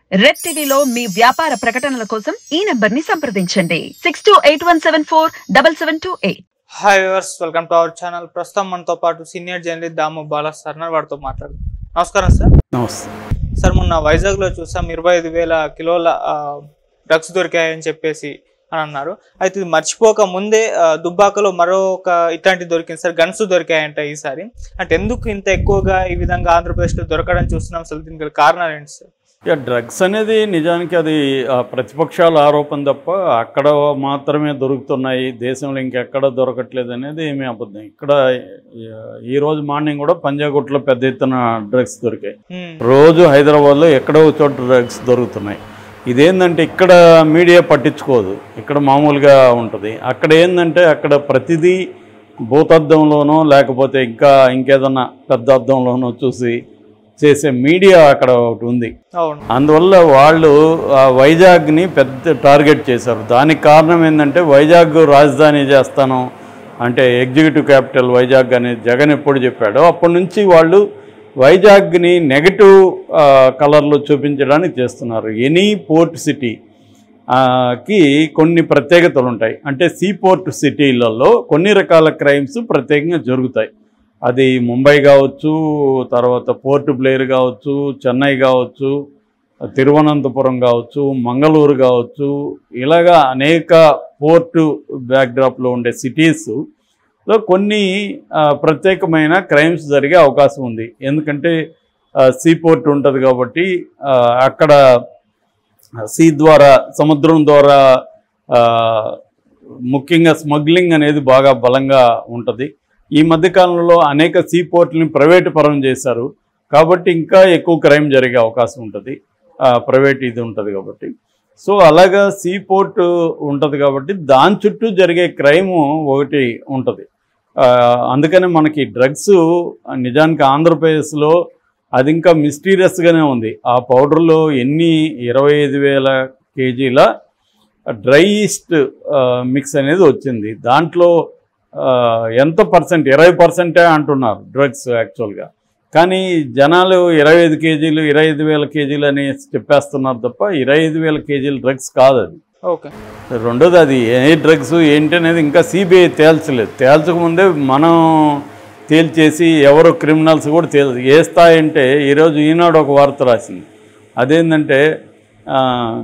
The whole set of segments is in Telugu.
రెడ్ టీవీలో మీ వ్యాపార ప్రకటనల కోసం ఈ నంబర్ ని సంప్రదించండి six two eight one seven four double seven two eight hi viewers welcome to our channel ప్రస్తుతం మనతో పాటు senior journalist Damu Bala sir ఉన్నారు. వారితో మాట్లాడు నమస్కారం సార్ నమస్తే సార్ మొన్న వైజాగ్ లో చూసాం ఇరవై ఐదు వేల కిలోల డ్రగ్స్ దొరికాయని చెప్పేసి అని అన్నారు అయితే ఇది మర్చిపోక ముందే ఆ, దుబ్బాకలో మరో ఒక ఇట్లాంటి దొరికింది సార్ గన్స్ దొరికాయంట ఈసారి అంటే ఎందుకు ఇంత ఎక్కువగా ఈ విధంగా ఆంధ్రప్రదేశ్లో దొరకడం చూస్తున్నాం అసలు దీనికి గల కారణాలు ఏంటి సార్ ఇక డ్రగ్స్ అనేది నిజానికి అది ఆ, ప్రతిపక్షాల ఆరోపణ తప్ప అక్కడ మాత్రమే దొరుకుతున్నాయి దేశంలో ఇంకెక్కడ దొరకట్లేదు అనేది ఏమీ అబద్ధం ఇక్కడ ఆ, ఈ రోజు మార్నింగ్ కూడా పంజాగుట్లో పెద్ద ఎత్తున డ్రగ్స్ దొరికాయి ఉమ్, రోజు హైదరాబాద్లో ఎక్కడో ఒక చోట డ్రగ్స్ దొరుకుతున్నాయి ఇదేంటంటే ఇక్కడ మీడియా పట్టించుకోదు ఇక్కడ మామూలుగా ఉంటుంది అక్కడ ఏంటంటే అక్కడ ప్రతిదీ భూతద్దంలోనో లేకపోతే ఇంకా ఇంకేదన్నా పెద్ద అద్దంలోనో చూసి చేసే మీడియా అక్కడ ఒకటి ఉంది అవును అందువల్ల వాళ్ళు ఆ వైజాగ్ని పెద్ద టార్గెట్ చేశారు దానికి కారణం ఏంటంటే వైజాగ్ రాజధాని చేస్తాను అంటే ఎగ్జిక్యూటివ్ క్యాపిటల్ వైజాగ్ అని జగన్ ఎప్పుడు చెప్పాడో అప్పటి నుంచి వాళ్ళు వైజాగ్ని నెగటివ్ కలర్లో చూపించడానికి చేస్తున్నారు ఎనీ పోర్ట్ సిటీ ఆ, కి కొన్ని ప్రత్యేకతలు ఉంటాయి అంటే సీ పోర్ట్ సిటీలలో కొన్ని రకాల క్రైమ్స్ ప్రత్యేకంగా జరుగుతాయి అది ముంబై కావచ్చు తర్వాత పోర్ట్ బ్లేర్ కావచ్చు చెన్నై కావచ్చు తిరువనంతపురం కావచ్చు మంగళూరు కావచ్చు ఇలాగా అనేక పోర్టు బ్యాక్డ్రాప్లో ఉండే సిటీస్లో కొన్ని ఆ, ప్రత్యేకమైన క్రైమ్స్ జరిగే అవకాశం ఉంది ఎందుకంటే సీ పోర్ట్ ఉంటుంది కాబట్టి ఆ, అక్కడ సీ ద్వారా సముద్రం ద్వారా ఆ, ముఖ్యంగా స్మగ్లింగ్ అనేది బాగా బలంగా ఉంటుంది ఈ మధ్యకాలంలో అనేక సీ పోర్ట్ని ప్రైవేటు పరం చేశారు కాబట్టి ఇంకా ఎక్కువ క్రైమ్ జరిగే అవకాశం ఉంటుంది ఆ, ప్రైవేట్ ఇది ఉంటుంది కాబట్టి సో అలాగా సీ పోర్ట్ ఉంటుంది కాబట్టి దాని చుట్టూ జరిగే క్రైమ్ ఒకటి ఉంటుంది ఆ, అందుకనే మనకి డ్రగ్స్ నిజానికి ఆంధ్రప్రదేశ్లో అది ఇంకా మిస్టీరియస్గానే ఉంది ఆ పౌడర్లో ఎన్ని ఇరవై ఐదు వేల కేజీల డ్రై ఈస్ట్ మిక్స్ అనేది వచ్చింది దాంట్లో ఆ, ఎంత పర్సెంట్ ఇరవై పర్సెంటే అంటున్నారు డ్రగ్స్ యాక్చువల్గా కానీ జనాలు ఇరవై ఐదు కేజీలు ఇరవై ఐదు వేల కేజీలు అని చెప్పేస్తున్నారు తప్ప ఇరవై ఐదు వేల కేజీల డ్రగ్స్ కాదు అది ఓకే రెండోది అది ఏ డ్రగ్స్ ఏంటి అనేది ఇంకా సిబిఐ తేల్చలేదు తేల్చకముందే మనం తేల్చేసి ఎవరు క్రిమినల్స్ కూడా తేల్ ఏ స్థాయి అంటే ఈరోజు ఈనాడు ఒక వార్త రాసింది అదేంటంటే ఆ,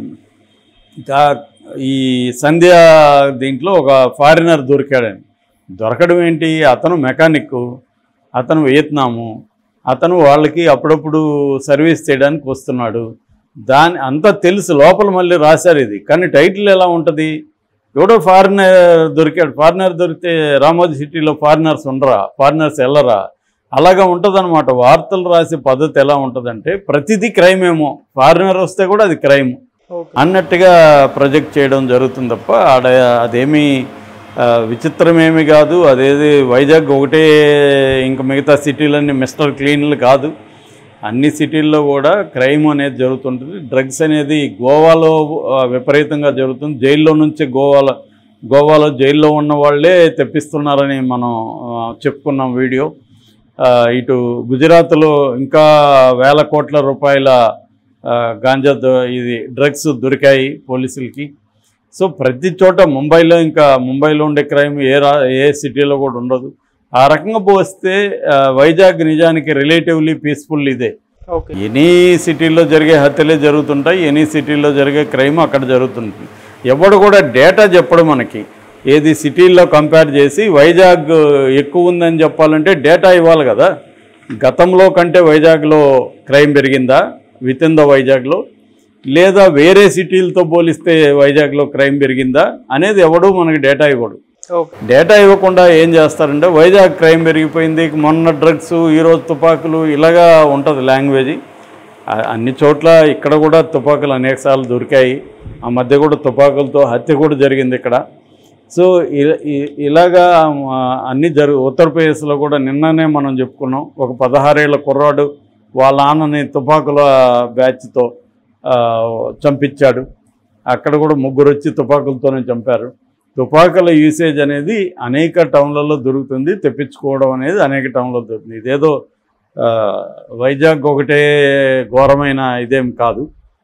ఇంకా ఈ సంధ్య దీంట్లో ఒక ఫారినర్ దొరికాడని దొరకడం ఏంటి అతను మెకానిక్ అతను వియత్నాము అతను వాళ్ళకి అప్పుడప్పుడు సర్వీస్ చేయడానికి వస్తున్నాడు దాని అంతా తెలుసు లోపల మళ్ళీ రాశారు ఇది కానీ టైటిల్ ఎలా ఉంటుంది ఎవడో ఫారినర్ దొరికాడు ఫారినర్ దొరికితే రామోజీ సిటీలో ఫారినర్స్ ఉండరా ఫారినర్స్ వెళ్ళరా అలాగా ఉంటుందన్నమాట వార్తలు రాసే పద్ధతి ఎలా ఉంటుందంటే ప్రతిదీ క్రైమ్ ఏమో ఫారినర్ వస్తే కూడా అది క్రైమ్ ఓకే అన్నట్టుగా ప్రొజెక్ట్ చేయడం జరుగుతుంది తప్ప ఆడ అదేమీ ఆ, విచిత్రమేమి కాదు అదేది వైజాగ్ ఒకటే ఇంకా మిగతా సిటీలన్నీ మిస్టర్ క్లీన్లు కాదు అన్ని సిటీల్లో కూడా క్రైమ్ అనేది జరుగుతుంటుంది డ్రగ్స్ అనేది గోవాలో ఆ, విపరీతంగా జరుగుతుంది జైల్లో నుంచి గోవాలో గోవాలో జైల్లో ఉన్న వాళ్ళే తెప్పిస్తున్నారని మనం ఆ, చెప్పుకున్నాం వీడియో ఆ, ఇటు గుజరాత్లో ఇంకా వేల కోట్ల రూపాయల ఆ, గాంజా దొ- ఇది డ్రగ్స్ దొరికాయి పోలీసులకి సో ప్రతి చోట ముంబైలో ఇంకా ముంబైలో ఉండే క్రైమ్ ఏ రా ఏ సిటీలో కూడా ఉండదు ఆ రకంగా పోస్తే ఆ, వైజాగ్ నిజానికి రిలేటివ్లీ పీస్ఫుల్ ఇదే ఓకే ఎనీ సిటీల్లో జరిగే హత్యలే జరుగుతుంటాయి ఎనీ సిటీల్లో జరిగే క్రైమ్ అక్కడ జరుగుతుంది ఎవడు కూడా డేటా చెప్పడు మనకి ఏది సిటీల్లో కంపేర్ చేసి వైజాగ్ ఎక్కువ ఉందని చెప్పాలంటే డేటా ఇవ్వాలి కదా గతంలో కంటే వైజాగ్లో క్రైమ్ పెరిగిందా విత్ ఇన్ ద వైజాగ్లో లేదా వేరే సిటీలతో పోలిస్తే వైజాగ్లో క్రైమ్ పెరిగిందా అనేది ఎవడు మనకి డేటా ఇవ్వడు ఓకే డేటా ఇవ్వకుండా ఏం చేస్తారంటే వైజాగ్ క్రైమ్ పెరిగిపోయింది మొన్న డ్రగ్స్ ఈరోజు తుపాకులు ఇలాగా ఉంటుంది లాంగ్వేజ్ ఆ- అన్ని చోట్ల ఇక్కడ కూడా తుపాకులు అనేకసార్లు దొరికాయి ఆ మధ్య కూడా తుపాకులతో హత్య కూడా జరిగింది ఇక్కడ సో ఇ- ఇ- ఇలాగా ఆ, అన్ని జరుగు ఉత్తరప్రదేశ్లో కూడా నిన్ననే మనం చెప్పుకున్నాం ఒక పదహారేళ్ల కుర్రాడు వాళ్ళ నాన్నని తుపాకుల బ్యాచ్తో ఆ, చంపించాడు అక్కడ కూడా ముగ్గురు వచ్చి తుపాకులతోనే చంపారు తుపాకుల యూసేజ్ అనేది అనేక టౌన్లలో దొరుకుతుంది తెప్పించుకోవడం అనేది అనేక టౌన్లో దొరుకుతుంది ఇదేదో ఆ, వైజాగ్ ఒకటే ఘోరమైన ఇదేం కాదు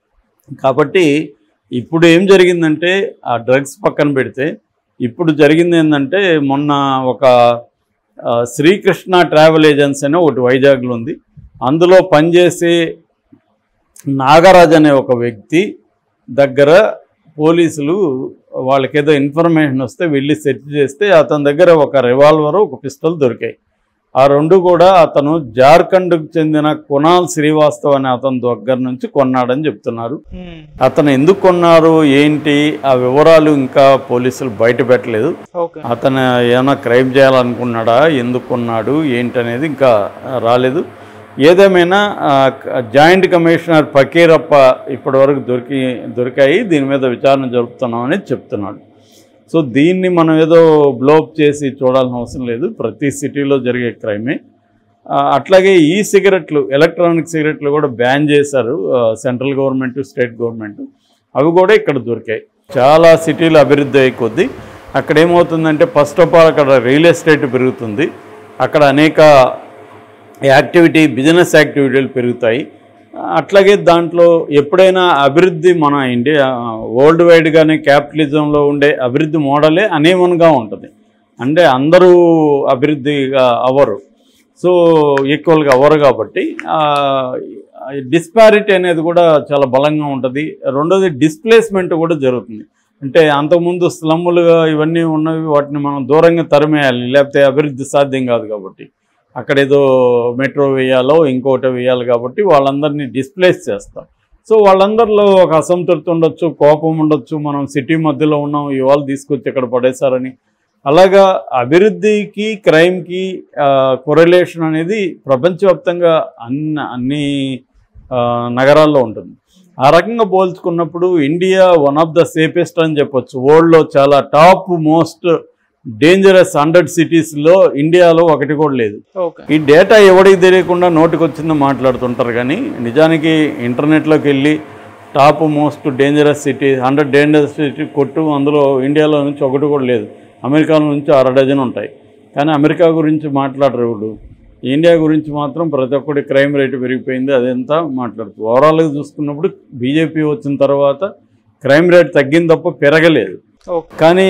కాబట్టి ఇప్పుడు ఏం జరిగిందంటే ఆ డ్రగ్స్ పక్కన పెడితే ఇప్పుడు జరిగింది ఏంటంటే మొన్న ఒక ఆ, శ్రీకృష్ణ ట్రావెల్ ఏజెన్సీ అని ఒకటి వైజాగ్లో ఉంది అందులో పనిచేసే నాగరాజ్ అనే ఒక వ్యక్తి దగ్గర పోలీసులు వాళ్ళకేదో ఇన్ఫర్మేషన్ వస్తే వెళ్ళి సెర్చ్ చేస్తే అతని దగ్గర ఒక రివాల్వర్ ఒక పిస్టల్ దొరికాయి ఆ రెండు కూడా అతను జార్ఖండ్కు చెందిన కునాల్ శ్రీవాస్తవ్ అనే అతని దగ్గర నుంచి కొన్నాడని చెప్తున్నారు ఉమ్, అతను ఎందుకు కొన్నారు ఏంటి ఆ వివరాలు ఇంకా పోలీసులు బయట పెట్టలేదు ఓకే అతను ఏమైనా క్రైమ్ చేయాలనుకున్నాడా ఎందుకు కొన్నాడు ఏంటి అనేది ఇంకా రాలేదు ఏదేమైనా ఆ, క- జాయింట్ కమిషనర్ ఫకీరప్ప ఇప్పటివరకు దొరికి దొరికాయి దీని మీద విచారణ జరుపుతున్నామని చెప్తున్నాడు సో దీన్ని మనం ఏదో బ్లోప్ చేసి చూడాల్సిన అవసరం లేదు ప్రతి సిటీలో జరిగే క్రైమే ఆ, అట్లాగే ఈ సిగరెట్లు ఎలక్ట్రానిక్ సిగరెట్లు కూడా బ్యాన్ చేశారు ఆ, సెంట్రల్ గవర్నమెంట్ స్టేట్ గవర్నమెంట్ అవి కూడా ఇక్కడ దొరికాయి చాలా సిటీలు అభివృద్ధి అయ్యే కొద్దీ అక్కడ ఏమవుతుందంటే ఫస్ట్ ఆఫ్ ఆల్ అక్కడ రియల్ ఎస్టేట్ పెరుగుతుంది అక్కడ అనేక యాక్టివిటీ బిజినెస్ యాక్టివిటీలు పెరుగుతాయి అట్లాగే దాంట్లో ఎప్పుడైనా అభివృద్ధి మన ఇండియా వరల్డ్ వైడ్గానే క్యాపిటలిజంలో ఉండే అభివృద్ధి మోడలే అనేవన్గా ఉంటుంది అంటే అందరూ అభివృద్ధిగా అవ్వరు సో ఈక్వల్గా అవ్వరు కాబట్టి డిస్పారిటీ అనేది కూడా చాలా బలంగా ఉంటుంది రెండోది డిస్ప్లేస్మెంట్ కూడా జరుగుతుంది అంటే అంతకుముందు స్లమ్ములుగా ఇవన్నీ ఉన్నవి వాటిని మనం దూరంగా తరిమేయాలి లేకపోతే అభివృద్ధి సాధ్యం కాదు కాబట్టి అక్కడ ఏదో మెట్రో వేయాలో ఇంకోటి వేయాలి కాబట్టి వాళ్ళందరినీ డిస్ప్లేస్ చేస్తాం సో వాళ్ళందరిలో ఒక అసంతృప్తి ఉండొచ్చు కోపం ఉండొచ్చు మనం సిటీ మధ్యలో ఉన్నాం ఇవాళ తీసుకొచ్చి ఇక్కడ పడేశారని అలాగా అభివృద్ధికి క్రైమ్కి కొరలేషన్ అనేది ప్రపంచవ్యాప్తంగా అన్ని అన్ని ఆ, నగరాల్లో ఉంటుంది ఆ రకంగా పోల్చుకున్నప్పుడు India one of the safest అని చెప్పొచ్చు వరల్డ్లో చాలా టాప్ మోస్ట్ డేంజరస్ హండ్రెడ్ సిటీస్లో ఇండియాలో ఒకటి కూడా లేదు ఓకే ఈ డేటా ఎవడికి తెలియకుండా నోటికి వచ్చిందో మాట్లాడుతుంటారు కానీ నిజానికి ఇంటర్నెట్లోకి వెళ్ళి top most dangerous city hundred dangerous city కొట్టు అందులో ఇండియాలో నుంచి ఒకటి కూడా లేదు అమెరికాలో నుంచి అర డజన్ ఉంటాయి కానీ అమెరికా గురించి మాట్లాడరు ఇప్పుడు ఇండియా గురించి మాత్రం ప్రతి ఒక్కటి క్రైమ్ రేటు పెరిగిపోయింది అదంతా మాట్లాడుతూ ఓవరాల్గా చూసుకున్నప్పుడు బీజేపీ వచ్చిన తర్వాత క్రైమ్ రేట్ తగ్గింది తప్ప పెరగలేదు ఓకే కానీ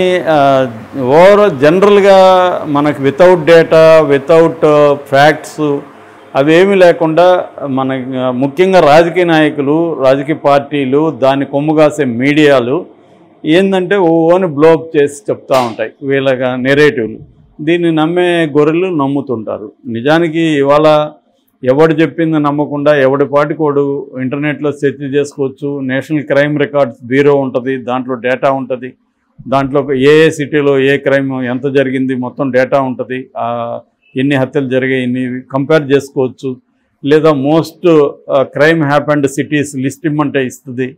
ఓవరాల్ జనరల్గా మనకు వితౌట్ డేటా వితౌట్ ఫ్యాక్ట్స్ అవేమీ లేకుండా మన ముఖ్యంగా రాజకీయ నాయకులు రాజకీయ పార్టీలు దాన్ని కొమ్ము కాసే మీడియాలు ఏంటంటే ఓని బ్లోప్ చేసి చెప్తా ఉంటాయి వీళ్ళ నెరేటివ్లు దీన్ని నమ్మే గొర్రెలు నమ్ముతుంటారు నిజానికి ఇవాళ ఎవడు చెప్పింది నమ్మకుండా ఎవడి పాటికోడు ఇంటర్నెట్లో సెర్చ్ చేసుకోవచ్చు నేషనల్ క్రైమ్ రికార్డ్స్ బ్యూరో ఉంటుంది దాంట్లో డేటా ఉంటుంది దాంట్లో ఏ ఏ సిటీలో ఏ క్రైమ్ ఎంత జరిగింది మొత్తం డేటా ఉంటుంది ఆ, ఎన్ని హత్యలు జరిగాయి ఎన్ని కంపేర్ చేసుకోవచ్చు లేదా most crime happened cities list ఇమ్మంటే ఇస్తుంది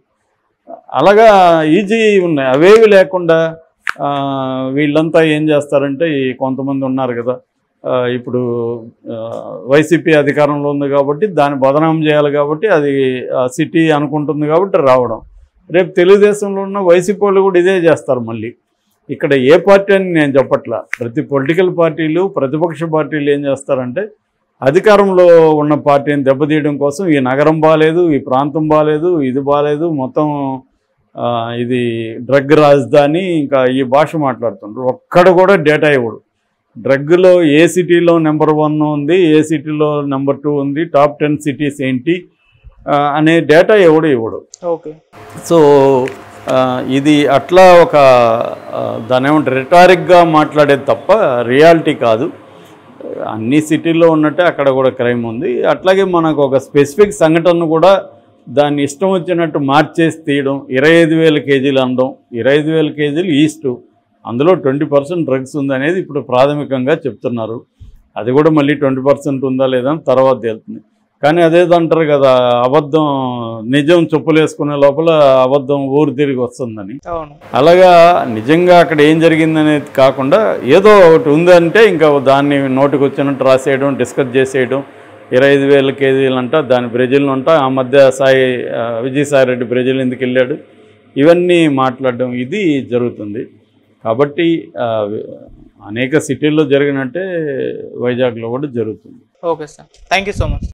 అలాగా ఈజీ ఉన్నాయి అవేవి లేకుండా ఆ, వీళ్ళంతా ఏం చేస్తారంటే ఈ కొంతమంది ఉన్నారు కదా ఆ, ఇప్పుడు వైసీపీ అధికారంలో ఉంది కాబట్టి దాన్ని బదనాం చేయాలి కాబట్టి అది సిటీ అనుకుంటుంది కాబట్టి రావడం రేపు తెలుగుదేశంలో ఉన్న వైసీపీ వాళ్ళు కూడా ఇదే చేస్తారు మళ్ళీ ఇక్కడ ఏ పార్టీ అని నేను చెప్పట్లా ప్రతి పొలిటికల్ పార్టీలు ప్రతిపక్ష పార్టీలు ఏం చేస్తారంటే అధికారంలో ఉన్న పార్టీని దెబ్బతీయడం కోసం ఈ నగరం బాగాలేదు ఈ ప్రాంతం బాగాలేదు ఇది బాగాలేదు మొత్తం ఆ, ఇది డ్రగ్ రాజధాని ఇంకా ఈ భాష మాట్లాడుతుండ్రు ఒక్కడ కూడా డేటా ఇవ్వడు డ్రగ్లో ఏ సిటీలో నెంబర్ వన్ ఉంది ఏ సిటీలో నెంబర్ టూ ఉంది టాప్ టెన్ సిటీస్ ఏంటి ఆ, అనే డేటా ఎవడు ఇవ్వడు ఓకే సో ఆ, ఇది అట్లా ఒక ఆ, దాని ఏమంటారు రిటారిక్గా మాట్లాడేది తప్ప రియాలిటీ కాదు అన్ని సిటీల్లో ఉన్నట్టే అక్కడ కూడా క్రైమ్ ఉంది అట్లాగే మనకు ఒక స్పెసిఫిక్ సంఘటనను కూడా దాన్ని ఇష్టం వచ్చినట్టు మార్చేసి తీయడం ఇరవై ఐదు వేల కేజీలు అనడం ఇరవై ఐదు వేల కేజీలు ఈస్టు అందులో ట్వంటీ పర్సెంట్ డ్రగ్స్ ఉందనేది ఇప్పుడు ప్రాథమికంగా చెప్తున్నారు అది కూడా మళ్ళీ ట్వంటీ పర్సెంట్ ఉందా లేదా అని తర్వాత తేలుతుంది కానీ అదేదో అంటారు కదా అబద్ధం నిజం చెప్పులేసుకునే లోపల అబద్ధం ఊరు తిరిగి వస్తుందని అవును అలాగా నిజంగా అక్కడ ఏం జరిగిందనేది కాకుండా ఏదో ఒకటి ఉందంటే ఇంకా దాన్ని నోటికి వచ్చినట్టు రాసేయడం డిస్కస్ చేసేయడం ఇరవై ఐదు వేల కేజీలు అంట దాని బ్రెజిల్ అంట ఆ మధ్య సాయి ఆ, విజయసాయి రెడ్డి బ్రెజిల్ ఎందుకు వెళ్ళాడు ఇవన్నీ మాట్లాడడం ఇది జరుగుతుంది కాబట్టి ఆ, అనేక సిటీల్లో జరిగినట్టే వైజాగ్లో కూడా జరుగుతుంది okay sir thank you so much